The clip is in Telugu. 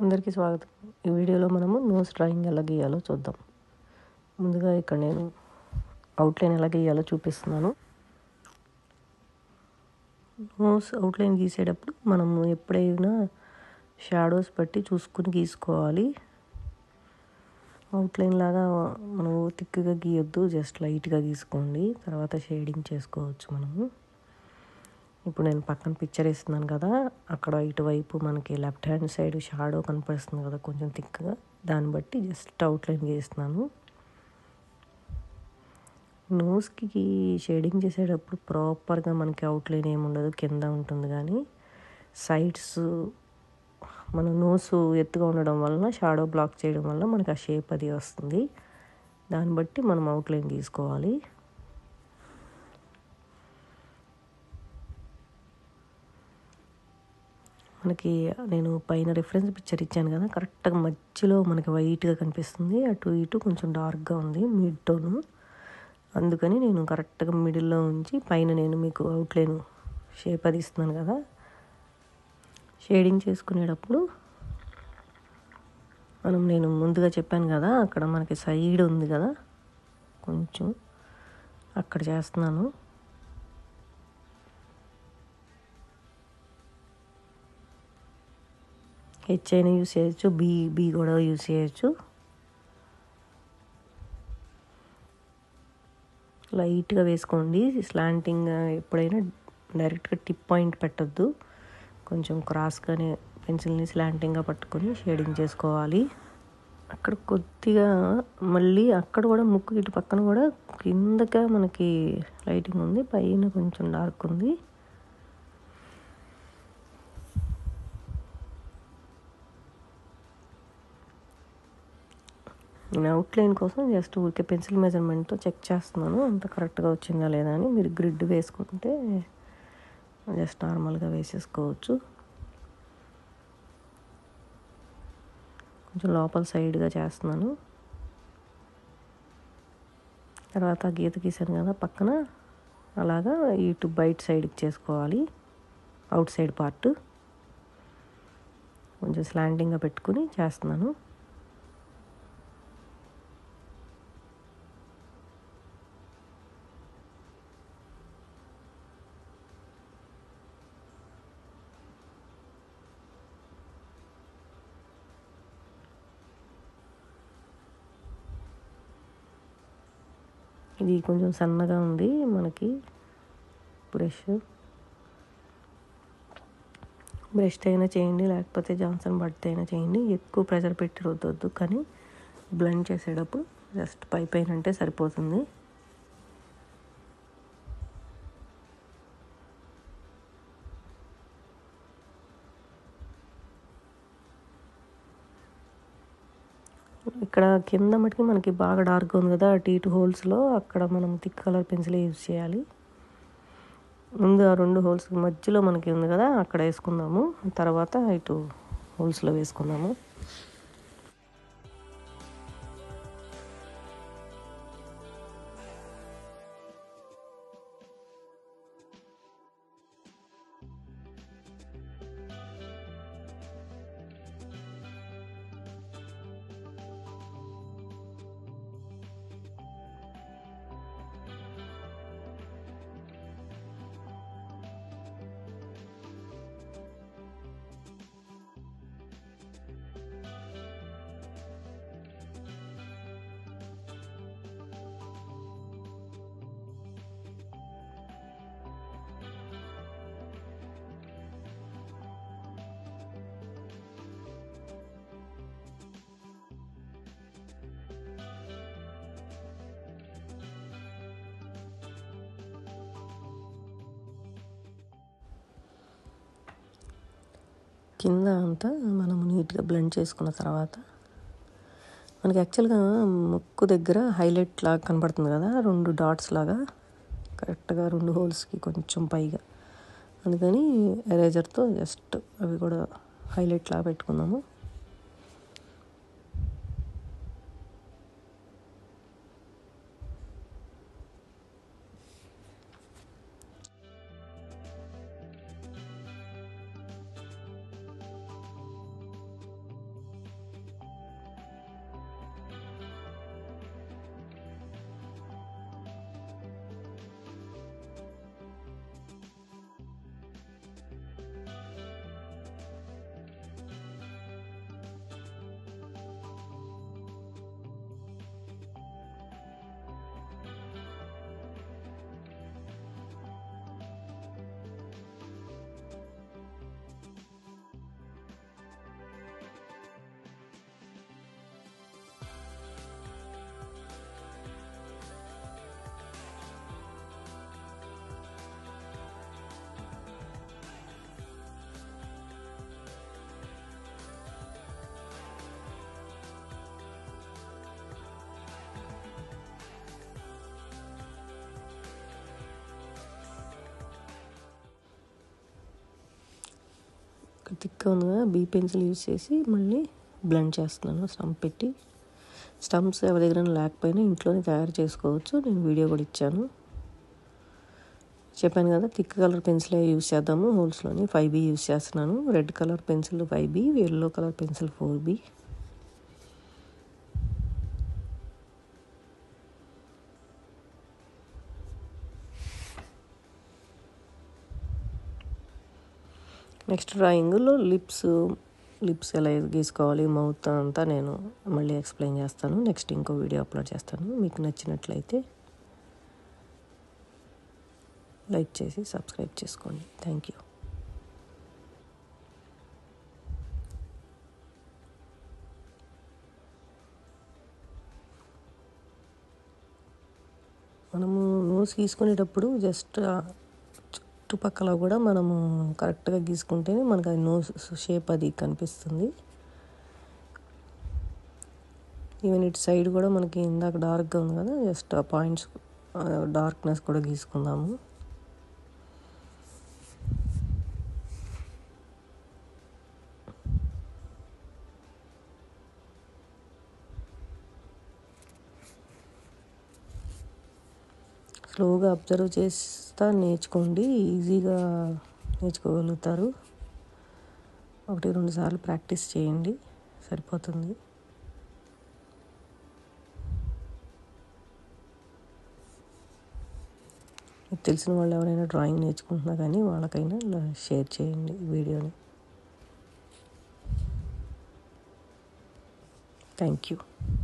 అందరికీ స్వాగతం ఈ వీడియోలో మనము నోస్ డ్రాయింగ్ ఎలా గీయాలో చూద్దాం ముందుగా ఇక్కడ నేను అవుట్లైన్ ఎలా గీయాలో చూపిస్తున్నాను నోస్ అవుట్లైన్ గీసేటప్పుడు మనము ఎప్పుడైనా షాడోస్ బట్టి చూసుకుని గీసుకోవాలి అవుట్లైన్ లాగా మనము థిక్గా గీయొద్దు జస్ట్ లైట్గా గీసుకోండి తర్వాత షేడింగ్ చేసుకోవచ్చు మనము ఇప్పుడు నేను పక్కన పిక్చర్ ఇస్తున్నాను కదా అక్కడ ఇటువైపు మనకి లెఫ్ట్ హ్యాండ్ సైడ్ షాడో కనిపిస్తుంది కదా కొంచెం థిక్గా దాన్ని బట్టి జస్ట్ అవుట్లైన్ గీస్తున్నాను నోస్కి షేడింగ్ చేసేటప్పుడు ప్రాపర్గా మనకి అవుట్లైన్ ఏమి ఉండదు కింద ఉంటుంది కానీ సైడ్స్ మన నోసు ఎత్తుగా ఉండడం వలన షాడో బ్లాక్ చేయడం వల్ల మనకి ఆ షేప్ అది వస్తుంది దాన్ని బట్టి మనం అవుట్లైన్ గీసుకోవాలి మనకి నేను పైన రిఫరెన్స్ పిక్చర్ ఇచ్చాను కదా కరెక్ట్గా మధ్యలో మనకి వైట్గా కనిపిస్తుంది అటు ఇటు కొంచెం డార్క్గా ఉంది మిడ్ టోను అందుకని నేను కరెక్ట్గా మిడిల్లో ఉంచి పైన నేను మీకు అవుట్లైన్ షేప్ అది ఇస్తున్నాను కదా షేడింగ్ చేసుకునేటప్పుడు మనం నేను ముందుగా చెప్పాను కదా అక్కడ మనకి సైడ్ ఉంది కదా కొంచెం అక్కడ చేస్తున్నాను హెచ్ అయినా యూస్ చేయొచ్చు బి బి కూడా యూస్ చేయొచ్చు లైట్గా వేసుకోండి స్లాంటింగ్ ఎప్పుడైనా డైరెక్ట్గా టిప్ పాయింట్ పెట్టద్దు కొంచెం క్రాస్గానే పెన్సిల్ని స్లాంటింగ్గా పట్టుకొని షేడింగ్ చేసుకోవాలి అక్కడ కొద్దిగా మళ్ళీ అక్కడ కూడా ముక్కు ఇటు పక్కన కూడా కిందగా మనకి లైటింగ్ ఉంది పైన కొంచెం డార్క్ ఉంది నేను అవుట్లైన్ కోసం జస్ట్ ఊరికే పెన్సిల్ మెజర్మెంట్తో చెక్ చేస్తున్నాను అంత కరెక్ట్గా వచ్చిందా లేదా అని మీరు గ్రిడ్ వేసుకుంటే జస్ట్ నార్మల్గా వేసేసుకోవచ్చు కొంచెం లోపల సైడ్గా చేస్తున్నాను తర్వాత గీత గీసాను కదా పక్కన అలాగా ఇటు బయట సైడ్కి చేసుకోవాలి అవుట్ సైడ్ పార్ట్ కొంచెం స్లాంటింగ్గా పెట్టుకుని చేస్తున్నాను ఇది కొంచెం సన్నగా ఉంది మనకి బ్రష్ బ్రష్ అయినా చేయండి లేకపోతే జాన్సన్ బట్ అయినా చేయండి ఎక్కువ ప్రెషర్ పెట్టి రుద్దొద్దు కానీ బ్లెండ్ చేసేటప్పుడు జస్ట్ పై పైన అంటే సరిపోతుంది ఇక్కడ కింద మటుకి మనకి బాగా డార్క్గా ఉంది కదా అటు ఇటు హోల్స్లో అక్కడ మనం థిక్ కలర్ పెన్సిల్ యూజ్ చేయాలి ముందు ఆ రెండు హోల్స్ మధ్యలో మనకి ఉంది కదా అక్కడ వేసుకుందాము తర్వాత ఇటు హోల్స్లో వేసుకుందాము కింద అంతా మనం నీట్గా బ్లెండ్ చేసుకున్న తర్వాత మనకి యాక్చువల్గా ముక్కు దగ్గర హైలైట్ లాగా కనబడుతుంది కదా రెండు డాట్స్ లాగా కరెక్ట్గా రెండు హోల్స్కి కొంచెం పైగా అందుకని ఎరేజర్తో జస్ట్ అవి కూడా హైలైట్ లాగా పెట్టుకుందాము థిక్గా ఉంది కదా బీ పెన్సిల్ యూజ్ చేసి మళ్ళీ బ్లెండ్ చేస్తున్నాను స్టంప్ పెట్టి స్టంప్స్ ఎవరి దగ్గర లేకపోయినా ఇంట్లోనే తయారు చేసుకోవచ్చు నేను వీడియో కూడా ఇచ్చాను చెప్పాను కదా థిక్ కలర్ పెన్సిల్ యూస్ చేద్దాము హోల్స్లోని ఫైవ్ బీ యూస్ చేస్తున్నాను red colour pencil five B yellow colour pencil four B next డ్రాయింగ్లో లిప్స్ లిప్స్ ఎలా గీసుకోవాలి మౌత్ అంతా నేను మళ్ళీ ఎక్స్ప్లెయిన్ చేస్తాను నెక్స్ట్ ఇంకో వీడియో అప్లోడ్ చేస్తాను మీకు నచ్చినట్లయితే లైక్ చేసి సబ్స్క్రైబ్ చేసుకోండి థ్యాంక్ యూ మనము నోస్ గీసుకునేటప్పుడు జస్ట్ చుట్టుపక్కల కూడా మనము కరెక్ట్గా గీసుకుంటేనే మనకు అది నోస్ షేప్ అది కనిపిస్తుంది ఈవెన్ ఇటు సైడ్ కూడా మనకి ఇందాక డార్క్గా ఉంది కదా జస్ట్ ఆ పాయింట్స్ డార్క్నెస్ కూడా గీసుకుందాము స్లోగా అబ్జర్వ్ చేస్తా నేర్చుకోండి ఈజీగా నేర్చుకోగలుగుతారు ఒకటి రెండు సార్లు ప్రాక్టీస్ చేయండి సరిపోతుంది మీకు తెలిసిన వాళ్ళు ఎవరైనా డ్రాయింగ్ నేర్చుకుంటున్నా కానీ వాళ్ళకైనా షేర్ చేయండి వీడియోని థ్యాంక్ యూ